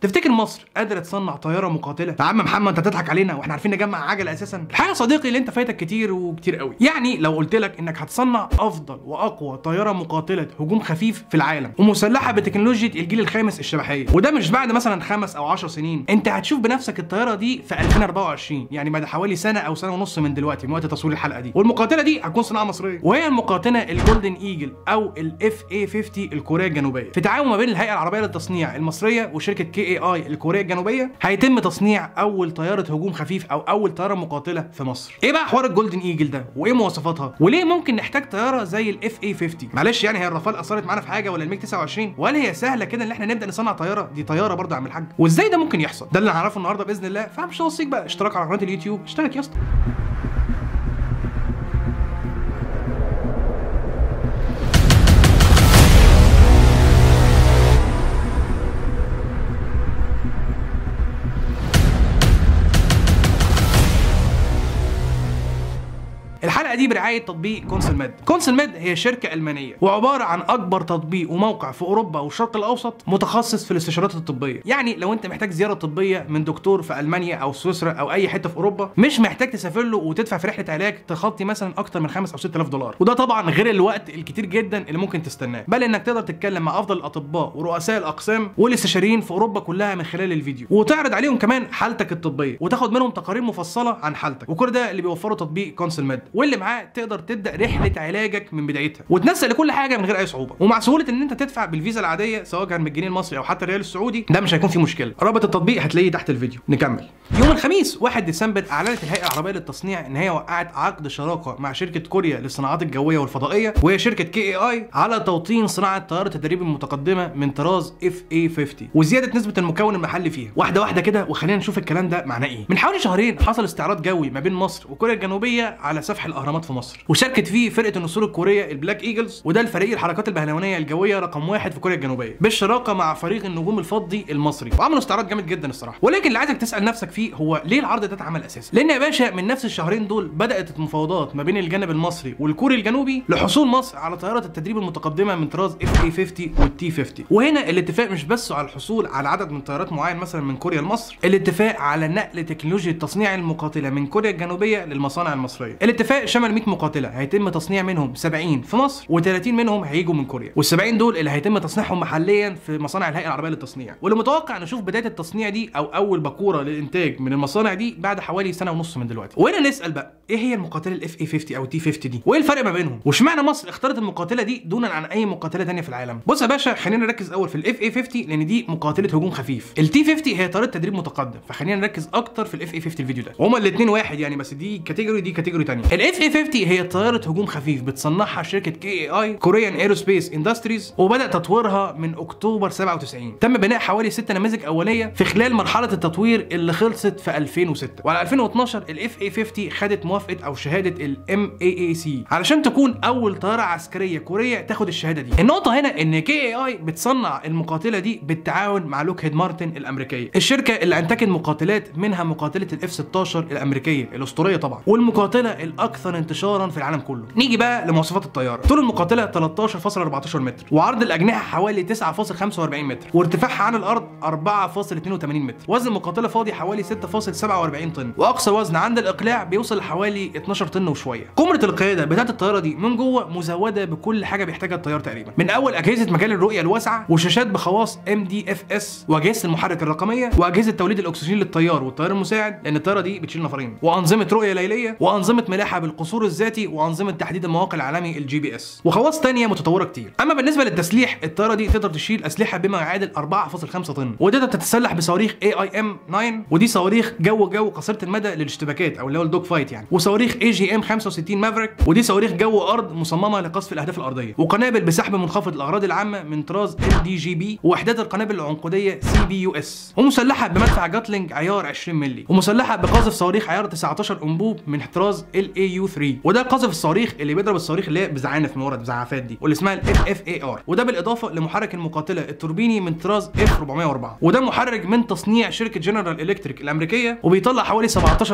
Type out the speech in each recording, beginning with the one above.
تفتكر مصر قادره تصنع طياره مقاتله يا عم محمد انت تضحك علينا واحنا عارفين نجمع عجله اساسا الحقيقه يا صديقي اللي انت فايتك كتير وكتير قوي يعني لو قلت لك انك هتصنع افضل واقوى طياره مقاتله هجوم خفيف في العالم ومسلحه بتكنولوجيا الجيل الخامس الشبحيه وده مش بعد مثلا خمس او 10 سنين انت هتشوف بنفسك الطياره دي في 2024 يعني بعد حوالي سنه او سنه ونص من دلوقتي من وقت تصوير الحلقه دي والمقاتله دي هتكون صناعه مصريه وهي المقاتله الجولدن ايجل او الاف اي 50 الكوريه الجنوبيه في تعاون ما بين الهيئه العربيه للتصنيع المصريه وشركه كي اي اي الكوريه الجنوبيه هيتم تصنيع اول طياره هجوم خفيف او اول طياره مقاتله في مصر ايه بقى حوار الجولدن ايجل ده وايه مواصفاتها وليه ممكن نحتاج طياره زي الاف اي 50 معلش يعني هي الرافال اثرت معانا في حاجه ولا الميج 29 ولا هي سهله كده ان احنا نبدا نصنع طياره دي طياره برضه يا عم الحاج وازاي ده ممكن يحصل ده اللي هنعرفه النهارده باذن الله فمش هوصيك بقى اشتراك على قناه اليوتيوب اشترك يا اسطى الحلقه دي برعايه تطبيق كونسل ميد كونسل ميد هي شركه المانيه وعباره عن اكبر تطبيق وموقع في اوروبا والشرق الاوسط متخصص في الاستشارات الطبيه يعني لو انت محتاج زياره طبيه من دكتور في المانيا او سويسرا او اي حته في اوروبا مش محتاج تسافر له وتدفع في رحله علاج تخطي مثلا اكتر من 5 او 6000 دولار وده طبعا غير الوقت الكتير جدا اللي ممكن تستناه بل انك تقدر تتكلم مع افضل الاطباء ورؤساء الاقسام والاستشاريين في اوروبا كلها من خلال الفيديو وتعرض عليهم كمان حالتك الطبيه وتاخد منهم تقارير مفصله عن حالتك وكل ده اللي بيوفره تطبيق كونسل ميد واللي معاه تقدر تبدا رحله علاجك من بدايتها وتنسق لكل حاجه من غير اي صعوبه ومع سهوله ان انت تدفع بالفيزا العاديه سواء كان بالجنيه المصري او حتى الريال السعودي ده مش هيكون فيه مشكله رابط التطبيق هتلاقيه تحت الفيديو نكمل يوم الخميس 1 ديسمبر اعلنت الهيئه العربيه للتصنيع ان هي وقعت عقد شراكه مع شركه كوريا للصناعات الجويه والفضائيه وهي شركه كي اي اي على توطين صناعه طياره التدريب المتقدمه من طراز اف اي 50 وزياده نسبه المكون المحلي فيها واحده واحده كده وخلينا نشوف الكلام ده معناه ايه من حوالي شهرين حصل استعراض جوي ما بين مصر وكوريا الجنوبيه على سفح الاهرامات في مصر وشاركت فيه فرقه النسور الكوريه البلاك ايجلز وده الفريق الحركات البهلوانيه الجويه رقم واحد في كوريا الجنوبيه بالشراكه مع فريق النجوم الفضي المصري وعملوا استعراض جامد جدا الصراحه ولكن اللي عايزك تسال نفسك فيه هو ليه العرض ده اتعمل اساسا لان يا باشا من نفس الشهرين دول بدات المفاوضات ما بين الجانب المصري والكوري الجنوبي لحصول مصر على طياره التدريب المتقدمه من طراز اف اي 50 والتي 50 وهنا الاتفاق مش بس على الحصول على عدد من طيارات معين مثلا من كوريا لمصر الاتفاق على نقل تكنولوجيا التصنيع المقاتله من كوريا الجنوبيه للمصانع المصريه الاتفاق شمل 100 مقاتله هيتم تصنيع منهم 70 في مصر و30 منهم هيجوا من كوريا وال70 دول اللي هيتم تصنيعهم محليا في مصانع الهيئه العربيه للتصنيع واللي متوقع نشوف بدايه التصنيع دي او اول باكوره للانتاج من المصانع دي بعد حوالي سنه ونص من دلوقتي وهنا نسال بقى ايه هي المقاتله الاف اي 50 او تي 50 دي وايه الفرق ما بينهم واشمعنى مصر اختارت المقاتله دي دونا عن اي مقاتله ثانيه في العالم بص يا باشا خلينا نركز الاول في الاف اي 50 لان دي مقاتله هجوم خفيف التي 50 هي طريقه تدريب متقدم فخلينا نركز اكتر في الاف اي 50 الفيديو ده هما الاثنين واحد يعني بس دي كاتيجوري دي كاتيجوري ثانيه الاف اي 50 هي طياره هجوم خفيف بتصنعها شركه كي اي اي كوريان ايروسبيس اندستريز وبدا تطويرها من اكتوبر 97 تم بناء حوالي ست نماذج اوليه في خلال مرحله التطوير اللي خلصت في 2006 وعلى 2012 الاف اي 50 خدت موافقه او شهاده الام اي اي سي علشان تكون اول طياره عسكريه كوريه تاخد الشهاده دي النقطه هنا ان كي اي اي بتصنع المقاتله دي بالتعاون مع لوكهيد مارتن الامريكيه الشركه اللي انتجت مقاتلات منها مقاتله الاف 16 الامريكيه الاسطوريه طبعا والمقاتله الاكثر انتشارا في العالم كله نيجي بقى لمواصفات الطياره طول المقاتله 13.14 متر وعرض الاجنحه حوالي 9.45 متر وارتفاعها عن الارض 4.82 متر وزن المقاتله فاضي حوالي 6.47 طن واقصى وزن عند الاقلاع بيوصل لحوالي 12 طن وشويه كاميرا القياده بتاعت الطياره دي من جوه مزوده بكل حاجه بيحتاجها الطيار تقريبا من اول اجهزه مجال الرؤيه الواسعه وشاشات بخواص ام دي اف اس واجهزه المحرك الرقميه واجهزه توليد الاكسجين للطيار والطيار المساعد لان الطياره دي بتشيل نفرين وانظمه رؤيه ليليه وانظمه ملاحه بالقصور الذاتي وانظمه تحديد المواقع العالمي الجي بي اس وخواص تانية متطوره كتير اما بالنسبه للتسليح الطياره دي تقدر تشيل اسلحه بما يعادل 4.5 طن وتقدر تتسلح بصواريخ اي اي ام 9 ودي صواريخ جو جو قصيره المدى للاشتباكات او اللي هو الدوج فايت يعني وصواريخ اي جي ام 65 مافريك ودي صواريخ جو ارض مصممه لقصف الاهداف الارضيه وقنابل بسحب منخفض الاغراض العامه من طراز ال دي جي بي ووحدات القنابل العنقوديه سي بي يو اس ومسلحه بمدفع جاتلينج عيار 20 مللي ومسلحه بقاذف صواريخ عيار 19 انبوب من طراز ال اي يو 3 وده قذف الصواريخ اللي بيضرب الصواريخ اللي هي بزعانف من ورا بزعافات دي واللي اسمها الاف اف اي ار وده بالاضافه لمحرك المقاتله التوربيني من طراز اف 404 وده محرك من تصنيع شركه جنرال الكتريك الامريكيه وبيطلع حوالي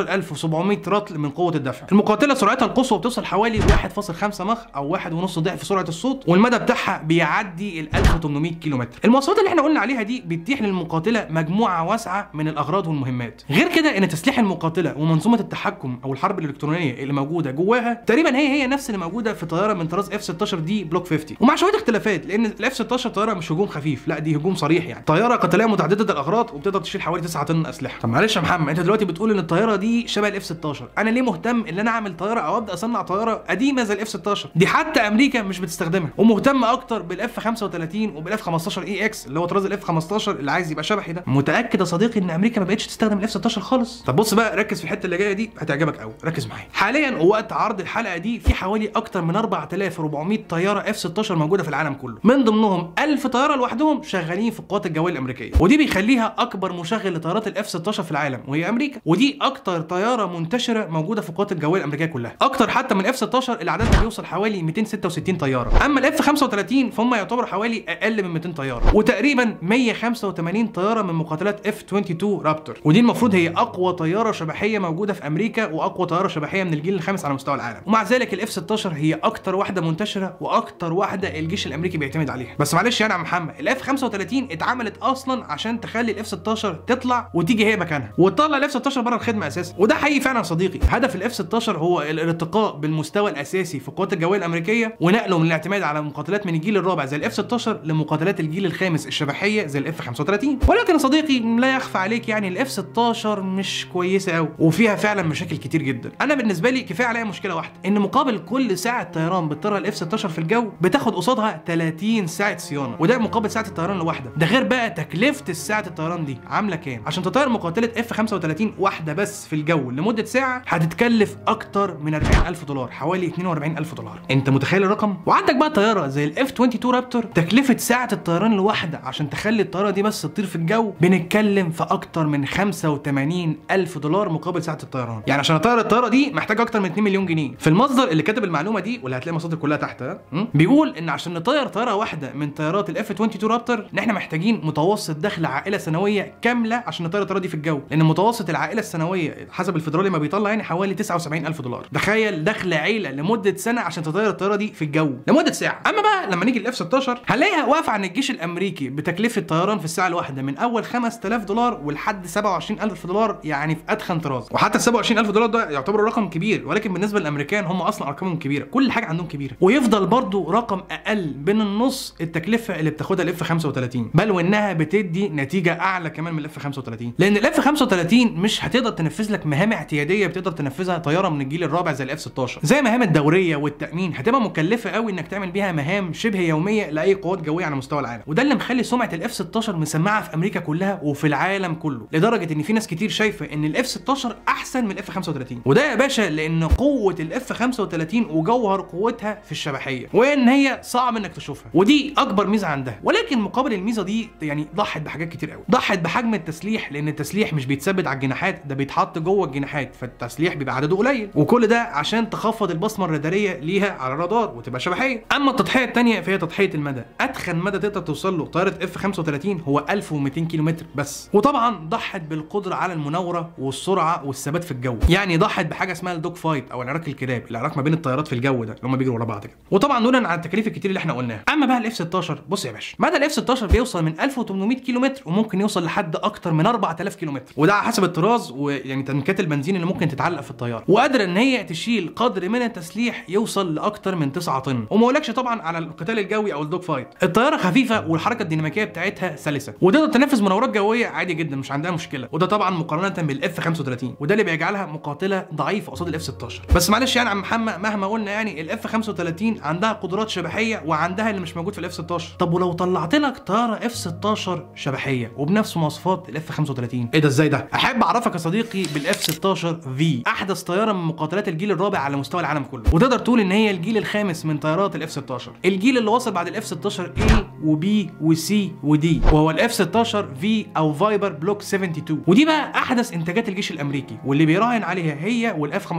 17700 رطل من قوه الدفع المقاتله سرعتها القصوى بتوصل حوالي 1.5 مخ او 1.5 ضعف سرعه الصوت والمدى بتاعها بيعدي ال 1800 كيلو متر المواصفات اللي احنا قلنا عليها دي بتتيح للمقاتله مجموعه واسعه من الاغراض والمهمات غير كده ان تسليح المقاتله ومنظومه التحكم او الحرب الالكترونيه اللي موجوده جواها تقريبا هي هي نفس اللي موجوده في طياره من طراز اف 16 دي بلوك 50 ومع شويه اختلافات لان الاف 16 طياره مش هجوم خفيف لا دي هجوم صريح يعني طياره قتاليه متعدده الاغراض وبتقدر تشيل حوالي 9 طن اسلحه طب معلش يا محمد انت دلوقتي بتقول ان الطياره دي شبه الاف 16 انا ليه مهتم ان انا اعمل طياره او ابدا اصنع طياره قديمه زي الاف 16 دي حتى امريكا مش بتستخدمها ومهتم اكتر بالاف 35 وبالاف 15 اي اكس اللي هو طراز الاف 15 اللي عايز يبقى شبهي ده متاكد يا صديقي ان امريكا ما بقتش تستخدم الاف 16 خالص طب بص بقى ركز في الحته اللي جايه دي هتعجبك قوي ركز معايا حاليا ووقت عرض الحلقه دي في حوالي اكتر من 4400 طياره اف 16 موجوده في العالم كله من ضمنهم 1000 طياره لوحدهم شغالين في القوات الجويه الامريكيه ودي بيخليها اكبر مشغل لطيارات الاف 16 في العالم وهي امريكا ودي اكتر طياره منتشره موجوده في القوات الجويه الامريكيه كلها اكتر حتى من اف 16 اللي عددها بيوصل حوالي 266 طياره اما الاف 35 فهم يعتبروا حوالي اقل من 200 طياره وتقريبا 185 طياره من مقاتلات اف 22 رابتور ودي المفروض هي اقوى طياره شبحيه موجوده في امريكا واقوى طياره شبحيه من الجيل الخامس على مستوى العالم ومع ذلك الاف 16 هي اكتر واحده منتشره واكتر واحده الجيش الامريكي بيعتمد عليها بس معلش يعني يا عم محمد الاف 35 اتعملت اصلا عشان تخلي الاف 16 تطلع وتيجي هي مكانها وتطلع الاف 16 بره الخدمه اساسا وده حقيقي فعلا يا صديقي هدف الاف 16 هو الارتقاء بالمستوى الاساسي في القوات الجويه الامريكيه ونقله من الاعتماد على مقاتلات من الجيل الرابع زي الاف 16 لمقاتلات الجيل الخامس الشبحيه زي الاف 35 ولكن يا صديقي لا يخفى عليك يعني الاف 16 مش كويسه قوي وفيها فعلا مشاكل كتير جدا انا بالنسبه لي كفايه عليا مشكله واحده ان مقابل كل ساعه طيران بتطيرها الاف 16 في الجو بتاخد قصادها 30 ساعه صيانه وده مقابل ساعه الطيران الواحده ده غير بقى تكلفه الساعه الطيران دي عامله كام عشان تطير مقاتله اف 35 واحده بس في الجو لمده ساعه هتتكلف اكتر من 40000 دولار حوالي 42000 دولار انت متخيل الرقم وعندك بقى طياره زي الاف 22 رابتور تكلفه ساعه الطيران الواحده عشان تخلي الطياره دي بس تطير في الجو بنتكلم في اكتر من 85000 دولار مقابل ساعه الطيران يعني عشان اطير الطياره دي محتاج اكتر من 2 مليون جنيه في المصدر اللي كاتب المعلومه دي واللي هتلاقي المصادر كلها تحت ها؟ م? بيقول ان عشان نطير طياره واحده من طيارات الاف 22 رابتور ان احنا محتاجين متوسط دخل عائله سنويه كامله عشان نطير الطياره دي في الجو لان متوسط العائله السنويه حسب الفيدرالي ما بيطلع يعني حوالي 79000 دولار تخيل دخل عيله لمده سنه عشان تطير الطياره دي في الجو لمده ساعه اما بقى لما نيجي الاف 16 هنلاقيها واقفه عن الجيش الامريكي بتكلفه طيران في الساعه الواحده من اول 5000 دولار ولحد 27000 دولار يعني في ادخن طراز وحتى ال 27000 دولار ده يعتبر رقم كبير ولكن بالنسبه للامريكان هم اصلا ارقامهم كبيره كل حاجه عندهم كبيره ويفضل برضو رقم اقل بين النص التكلفه اللي بتاخدها الاف 35 بل وانها بتدي نتيجه اعلى كمان من الاف 35 لان الاف 35 مش هتقدر تنفذ لك مهام اعتياديه بتقدر تنفذها طياره من الجيل الرابع زي الاف 16 زي مهام الدوريه والتامين هتبقى مكلفه قوي انك تعمل بيها مهام شبه يوميه لاي قوات جويه على مستوى العالم وده اللي مخلي سمعه الاف 16 مسمعه في امريكا كلها وفي العالم كله لدرجه ان في ناس كتير شايفه ان الاف 16 احسن من الاف 35 وده يا باشا لان قوه الاف 35 وجوهر قوتها في الشبحيه وان هي صعب انك تشوفها ودي اكبر ميزه عندها ولكن مقابل الميزه دي يعني ضحت بحاجات كتير قوي ضحت بحجم التسليح لان التسليح مش بيتثبت على الجناحات ده بيتحط جوه الجناحات فالتسليح بيبقى عدده قليل وكل ده عشان تخفض البصمه الراداريه ليها على الرادار وتبقى شبحيه اما التضحيه الثانيه فهي تضحيه المدى اتخن مدى تقدر توصل له طياره اف 35 هو 1200 كيلو متر بس وطبعا ضحت بالقدره على المناوره والسرعه والثبات في الجو يعني ضحت بحاجه اسمها الدوج فايت او العراك الكلاب العراك ما بين الطيارات في الجو ده اللي هم بيجروا ورا بعض كده وطبعا دولا على التكاليف الكتير اللي احنا قلناها اما بقى الاف 16 بص يا باشا مدى الاف 16 بيوصل من 1800 كيلو متر وممكن يوصل لحد اكتر من 4000 كيلو متر وده على حسب الطراز ويعني تنكات البنزين اللي ممكن تتعلق في الطياره وقادره ان هي تشيل قدر من التسليح يوصل لاكتر من 9 طن وما اقولكش طبعا على القتال الجوي او الدوج فايت الطياره خفيفه والحركه الديناميكيه بتاعتها سلسه وتقدر تنفذ مناورات جويه عادي جدا مش عندها مشكله وده طبعا مقارنه بالاف 35 وده اللي بيجعلها مقاتله ضعيفه قصاد الاف 16 بس معلش يعني عم محمد مهما قلنا يعني الاف 35 عندها قدرات شبحيه وعندها اللي مش موجود في الاف 16 طب ولو طلعت لك طياره اف 16 شبحيه وبنفس مواصفات الاف 35 ايه ده ازاي ده احب اعرفك يا صديقي بالاف 16 في احدث طياره من مقاتلات الجيل الرابع على مستوى العالم كله وتقدر تقول ان هي الجيل الخامس من طيارات الاف 16 الجيل اللي وصل بعد الاف 16 A وبي وسي ودي وهو الاف 16 في او فايبر بلوك 72 ودي بقى احدث انتاجات الجيش الامريكي واللي بيراهن عليها هي والاف 15 اي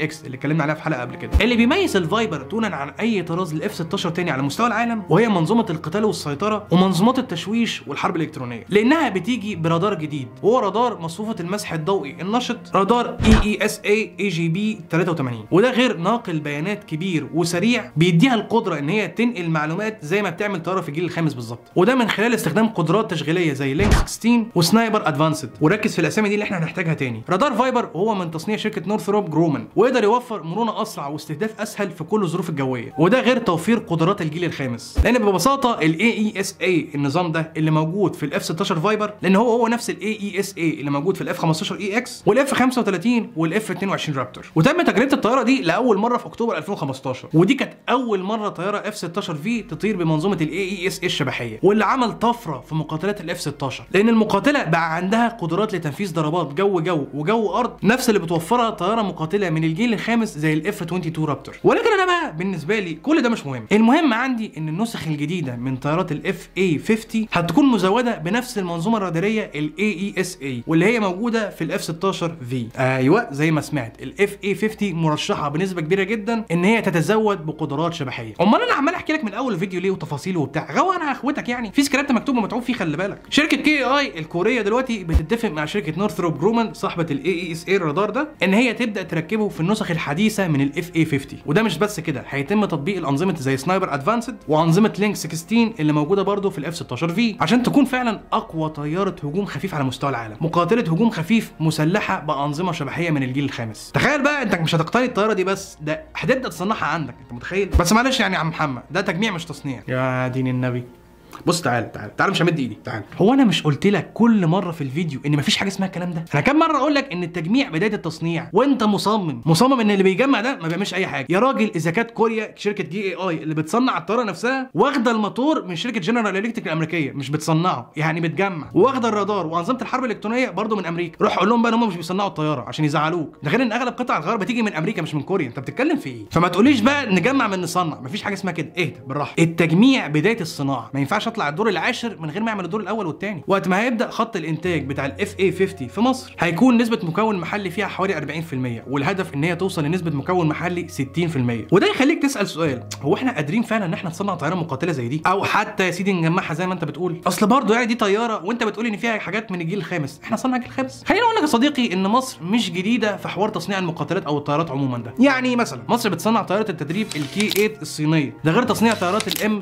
اكس اللي اتكلمنا عليها في حلقه قبل كده اللي بيميز الفايبر دونا عن اي طراز للاف 16 تاني على مستوى العالم وهي منظومه القتال والسيطره ومنظومات التشويش والحرب الالكترونيه لانها بتيجي برادار جديد وهو رادار مصفوفه المسح الضوئي النشط رادار اي اي اس اي اي جي بي 83 وده غير ناقل بيانات كبير وسريع بيديها القدره ان هي تنقل معلومات زي ما بتعمل طياره في الجيل الخامس بالظبط وده من خلال استخدام قدرات تشغيليه زي لينك 16 وسنايبر ادفانسد وركز في الاسامي دي اللي احنا هنحتاجها تاني رادار فايبر هو من تصنيع شركه نورثروب جرومان ويقدر يوفر مرونه اسرع واستهداف اسهل في كل الظروف الجويه وده غير توفير قدرات الجيل الخامس لان ببساطه الاي اي اس اي النظام ده اللي موجود في الاف 16 فايبر لان هو هو نفس الاي اي اس اي اللي موجود في الاف 15 اي اكس والاف 35 والاف 22 رابتور وتم تجربه الطياره دي لاول مره في اكتوبر 2015 ودي كانت اول مره طياره اف 16 في تطير بمنظومه الاي اي اس اي الشبحيه واللي عمل طفره في مقاتلات الاف 16 لان المقاتله بقى عندها قدرات لتنفيذ ضربات جو جو وجو ارض نفس اللي بتوفرها طياره مقاتله من الجيل الخامس زي الاف 22 رابتور ولكن انا بقى بالنسبه لي كل ده مش مهم المهم عندي ان النسخ الجديده من طيارات الاف اي 50 هتكون مزوده بنفس المنظومه الراداريه الاي اي اس اي واللي هي موجوده في الاف 16 في ايوه زي ما سمعت الاف اي 50 مرشحه بنسبه كبيره جدا ان هي تتزود بقدرات شبحيه امال انا عمال احكي لك من اول الفيديو ليه وتفاصيله وبتاع غوا انا اخوتك يعني في سكريبت مكتوب ومتعوب فيه خلي بالك شركه كي اي الكوريه دلوقتي بتتفق مع شركه نورثروب جرومان صاحبه الاي اي اس اي الرادار ده ان هي تبدا تركبه في النسخ الحديثه من الاف اي 50 وده مش بس كده هيتم تطبيق الانظمه زي سنايبر ادفانسد وانظمه لينك 16 اللي موجوده برضه في الاف 16 في عشان تكون فعلا اقوى طياره هجوم خفيف على مستوى العالم مقاتله هجوم خفيف مسلحه بانظمه شبحيه من الجيل الخامس تخيل بقى انت مش هتقتني الطياره دي بس ده هتبدا تصنعها عندك انت متخيل بس معلش يعني يا عم محمد ده تجميع مش تصنيع يا دين النبي بص تعال تعال تعال مش همد ايدي تعال هو انا مش قلت لك كل مره في الفيديو ان مفيش حاجه اسمها الكلام ده انا كام مره اقول لك ان التجميع بدايه التصنيع وانت مصمم مصمم ان اللي بيجمع ده ما بيعملش اي حاجه يا راجل اذا كانت كوريا شركه جي اي اي اللي بتصنع الطياره نفسها واخده الموتور من شركه جنرال الكتريك الامريكيه مش بتصنعه يعني بتجمع واخده الرادار وانظمه الحرب الالكترونيه برضه من امريكا روح قول لهم بقى ان هم مش بيصنعوا الطياره عشان يزعلوك ده غير ان اغلب قطع الغيار بتيجي من امريكا مش من كوريا انت بتتكلم في ايه فما تقوليش بقى نجمع من نصنع مفيش حاجه اسمها كده اهدى بالراحه التجميع بدايه الصناعه ما ينفعش اطلع الدور العاشر من غير ما اعمل الدور الاول والثاني وقت ما هيبدا خط الانتاج بتاع الاف اي 50 في مصر هيكون نسبه مكون محلي فيها حوالي 40% والهدف ان هي توصل لنسبه مكون محلي 60% وده يخليك تسال سؤال هو احنا قادرين فعلا ان احنا نصنع طياره مقاتله زي دي او حتى يا سيدي نجمعها زي ما انت بتقول اصل برضه يعني دي طياره وانت بتقول ان فيها حاجات من الجيل الخامس احنا صنع الجيل الخامس خليني اقول لك يا صديقي ان مصر مش جديده في حوار تصنيع المقاتلات او الطيارات عموما ده يعني مثلا مصر بتصنع طياره التدريب الكي 8 الصينيه ده غير تصنيع طيارات الام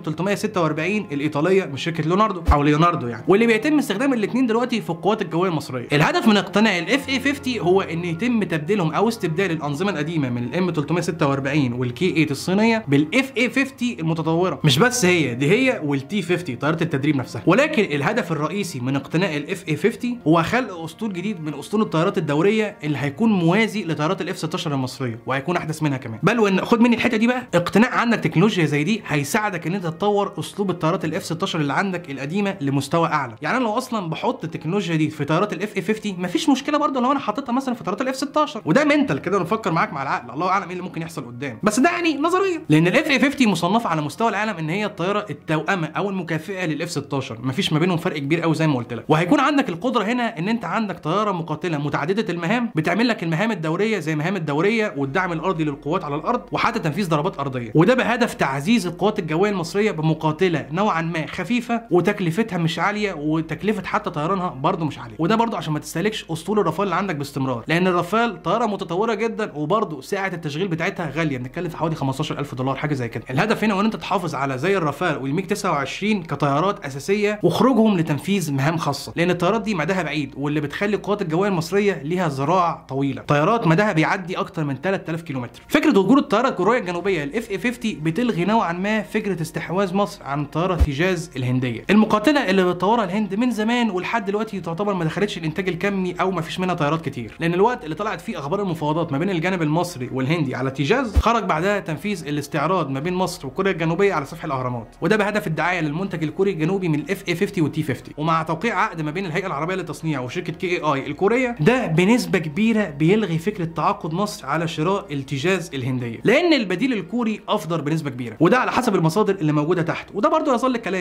346 الايطاليه من شركه ليوناردو او ليوناردو يعني واللي بيتم استخدام الاثنين دلوقتي في القوات الجويه المصريه الهدف من اقتناء الاف اي 50 هو ان يتم تبديلهم او استبدال الانظمه القديمه من الام 346 والكي 8 الصينيه بالاف اي 50 المتطوره مش بس هي دي هي والتي 50 طياره التدريب نفسها ولكن الهدف الرئيسي من اقتناء الاف اي 50 هو خلق اسطول جديد من اسطول الطيارات الدوريه اللي هيكون موازي لطيارات الاف 16 المصريه وهيكون احدث منها كمان بل وان خد مني الحته دي بقى اقتناء عندك تكنولوجيا زي دي هيساعدك ان انت تطور اسلوب الطيارات الاف 16 اللي عندك القديمه لمستوى اعلى يعني انا لو اصلا بحط التكنولوجيا دي في طيارات الاف اي 50 مفيش مشكله برضه لو انا حاططها مثلا في طيارات الاف 16 وده منتال كده نفكر معاك مع العقل الله اعلم ايه اللي ممكن يحصل قدام بس ده يعني نظريا لان الاف اي 50 مصنفه على مستوى العالم ان هي الطياره التوأمه او المكافئه للاف 16 مفيش ما بينهم فرق كبير قوي زي ما قلت لك وهيكون عندك القدره هنا ان انت عندك طياره مقاتله متعدده المهام بتعمل لك المهام الدوريه زي مهام الدوريه والدعم الارضي للقوات على الارض وحتى تنفيذ ضربات ارضيه وده بهدف تعزيز القوات الجويه المصريه بمقاتله نوعا ما خفيفه وتكلفتها مش عاليه وتكلفه حتى طيرانها برضه مش عاليه وده برضه عشان ما تستهلكش اسطول الرافال اللي عندك باستمرار لان الرافال طياره متطوره جدا وبرضه ساعه التشغيل بتاعتها غاليه بنتكلم في حوالي 15000 دولار حاجه زي كده الهدف هنا هو ان انت تحافظ على زي الرافال والميج 29 كطيارات اساسيه وخروجهم لتنفيذ مهام خاصه لان الطيارات دي مداها بعيد واللي بتخلي القوات الجويه المصريه ليها ذراع طويله طيارات مداها بيعدي اكتر من 3000 كيلومتر فكره وجود الطياره الكوريه الجنوبيه الاف اي 50 بتلغي نوعا ما فكره استحواذ مصر عن طياره تيجاز الهنديه المقاتله اللي بتطورها الهند من زمان ولحد دلوقتي تعتبر ما دخلتش الانتاج الكمي او ما فيش منها طيارات كتير لان الوقت اللي طلعت فيه اخبار المفاوضات ما بين الجانب المصري والهندي على تيجاز خرج بعدها تنفيذ الاستعراض ما بين مصر وكوريا الجنوبيه على سفح الاهرامات وده بهدف الدعايه للمنتج الكوري الجنوبي من الاف اي 50 والتي 50 ومع توقيع عقد ما بين الهيئه العربيه للتصنيع وشركه كي اي اي الكوريه ده بنسبه كبيره بيلغي فكره تعاقد مصر على شراء التيجاز الهنديه لان البديل الكوري افضل بنسبه كبيره وده على حسب المصادر اللي موجوده تحت وده برضه يظل الكلام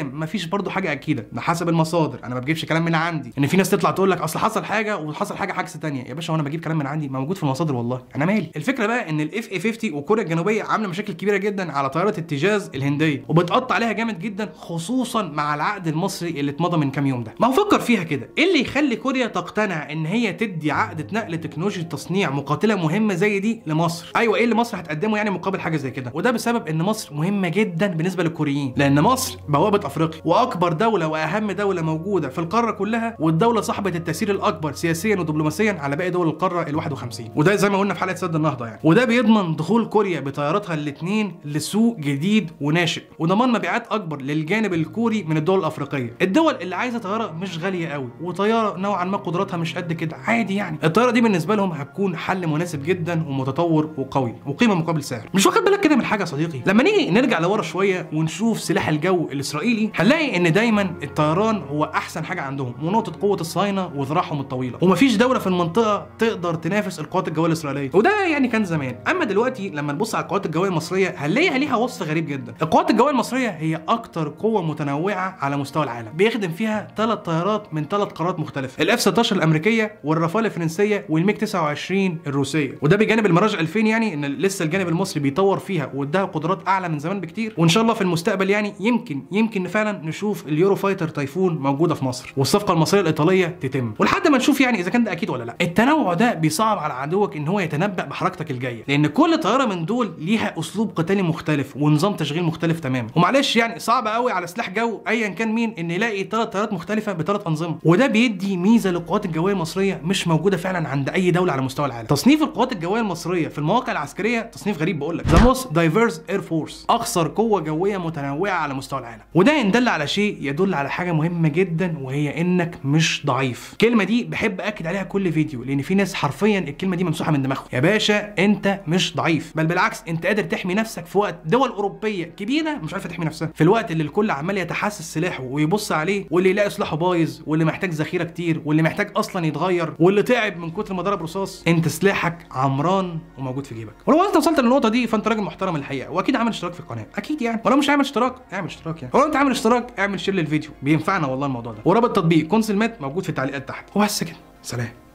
كلام مفيش برضو حاجه اكيده ده حسب المصادر انا ما بجيبش كلام من عندي ان في ناس تطلع تقول لك اصل حصل حاجه وحصل حاجه عكس تانية يا باشا وانا بجيب كلام من عندي ما موجود في المصادر والله انا مالي الفكره بقى ان الاف اي 50 وكوريا الجنوبيه عامله مشاكل كبيره جدا على طيارات التجاز الهنديه وبتقطع عليها جامد جدا خصوصا مع العقد المصري اللي اتمضى من كام يوم ده ما هو فكر فيها كده ايه اللي يخلي كوريا تقتنع ان هي تدي عقد نقل تكنولوجيا تصنيع مقاتله مهمه زي دي لمصر ايوه ايه اللي مصر هتقدمه يعني مقابل حاجه زي كده وده بسبب ان مصر مهمه جدا بالنسبه للكوريين لان مصر بوابه افريقيا واكبر دوله واهم دوله موجوده في القاره كلها والدوله صاحبه التاثير الاكبر سياسيا ودبلوماسيا على باقي دول القاره ال 51 وده زي ما قلنا في حلقه سد النهضه يعني وده بيضمن دخول كوريا بطياراتها الاثنين لسوق جديد وناشئ وضمان مبيعات اكبر للجانب الكوري من الدول الافريقيه الدول اللي عايزه طياره مش غاليه قوي وطياره نوعا ما قدراتها مش قد كده عادي يعني الطياره دي بالنسبه لهم هتكون حل مناسب جدا ومتطور وقوي وقيمه مقابل سعر مش واخد بالك كده من حاجه يا صديقي لما نيجي نرجع لورا شويه ونشوف سلاح الجو الاسرائيلي هنلاقي ان دايما الطيران هو احسن حاجه عندهم ونقطه قوه الصهاينه وذراعهم الطويله ومفيش دوله في المنطقه تقدر تنافس القوات الجويه الاسرائيليه وده يعني كان زمان اما دلوقتي لما نبص على القوات الجويه المصريه هنلاقيها ليها وصف غريب جدا القوات الجويه المصريه هي اكتر قوه متنوعه على مستوى العالم بيخدم فيها ثلاث طيارات من ثلاث قارات مختلفه الاف 16 الامريكيه والرافال الفرنسيه والميج 29 الروسيه وده بجانب المراج 2000 يعني ان لسه الجانب المصري بيطور فيها واداها قدرات اعلى من زمان بكتير وان شاء الله في المستقبل يعني يمكن يمكن فعلا نشوف اليورو فايتر تايفون موجوده في مصر والصفقه المصريه الايطاليه تتم ولحد ما نشوف يعني اذا كان ده اكيد ولا لا التنوع ده بيصعب على عدوك ان هو يتنبأ بحركتك الجايه لان كل طياره من دول ليها اسلوب قتالي مختلف ونظام تشغيل مختلف تماما ومعلش يعني صعب قوي على سلاح جو ايا كان مين ان يلاقي ثلاث طيارات مختلفه بثلاث انظمه وده بيدي ميزه للقوات الجويه المصريه مش موجوده فعلا عند اي دوله على مستوى العالم تصنيف القوات الجويه المصريه في المواقع العسكريه تصنيف غريب بقول لك ذا موست دايفيرس اير فورس اكثر قوه جويه متنوعه على مستوى العالم وده ان دل على شيء يدل على حاجه مهمه جدا وهي انك مش ضعيف الكلمه دي بحب اكد عليها كل فيديو لان في ناس حرفيا الكلمه دي ممسوحه من دماغهم يا باشا انت مش ضعيف بل بالعكس انت قادر تحمي نفسك في وقت دول اوروبيه كبيره مش عارفه تحمي نفسها في الوقت اللي الكل عمال يتحسس سلاحه ويبص عليه واللي يلاقي سلاحه بايظ واللي محتاج ذخيره كتير واللي محتاج اصلا يتغير واللي تعب من كتر ما ضرب رصاص انت سلاحك عمران وموجود في جيبك ولو انت وصلت للنقطه دي فانت راجل محترم الحقيقه واكيد عامل اشتراك في القناه اكيد يعني ولو مش عامل اشتراك اعمل اشتراك يعني ولو انت عامل اشتراك اعمل شير للفيديو بينفعنا والله الموضوع ده ورابط تطبيق كونسل مات موجود في التعليقات تحت وبس كده سلام